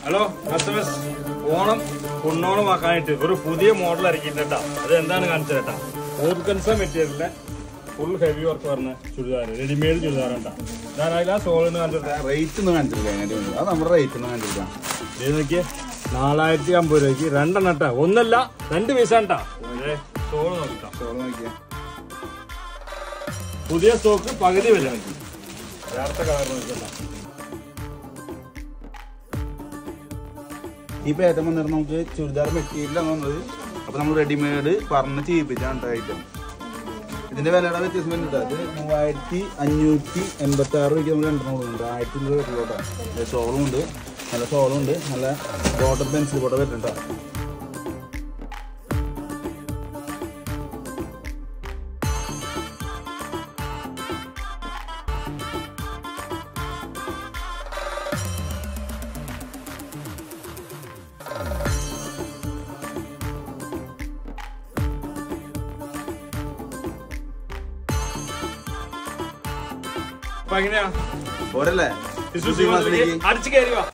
Hello customers Onam പൊന്നോണം ആക്കാനായിട്ട് ഒരു പുതിയ മോഡൽ ഇറക്കിയിട്ടാ അത് എന്താണ് കാണിച്ചത് കേട്ടാ ഓർഗൻസ മെറ്റീരിയലിലെ ഫുൾ ഹെവി വർക്ക് പറഞ്ഞ ചുരിദാർ റെഡിമെയ്ഡ് ചുരിദാറുണ്ടാ ഞാൻ അതിൽ ആ സോളിന് കാണിച്ചിട്ട് റേറ്റ് ഒന്നും കാണിച്ചില്ല അതിന്റെ മുന്നിൽ. അത് നമ്മുടെ റേറ്റ് ഒന്നും കാണിച്ചില്ല ഇത് നോക്കിയേ നാലായിരത്തി അമ്പത് രൂപയ്ക്ക് രണ്ടെണ്ണം ട്ടാ ഒന്നല്ല രണ്ട് പീസാണ്ടാ സോള് നോക്കിട്ടാ ചോറ് നോക്കിയാ പുതിയ സ്റ്റോക്ക് പകുതി വില നേരത്തെ കളർ നോക്കണ്ട ഈ പേറ്റം വന്നിട്ട് നമുക്ക് ചുരിദാർ മെറ്റീരിയലാണ് വന്നത് അപ്പൊ നമ്മൾ റെഡിമെയ്ഡ് പറഞ്ഞ് ചെയ്യിപ്പിച്ചാണ് ഐറ്റം ഇതിന്റെ വിലയുടെ വ്യത്യാസം വരുന്നുണ്ട് അത് മൂവായിരത്തി അഞ്ഞൂറ്റി എൺപത്തി ആറ് രൂപയ്ക്ക് നമ്മൾ രണ്ടെണ്ണം കൊടുക്കുന്നുണ്ട് ആയിരത്തി രൂപ കിട്ടുള്ളൂ ഷോളും ഉണ്ട് നല്ല ഷോളും ഉണ്ട് നല്ല ബോട്ടർ പെൻസിൽ ബോട്ടർ വരുന്നുണ്ടോ അപ്പൊ എങ്ങനെയാ പോരല്ലേ അടിച്ചു കയറി വാ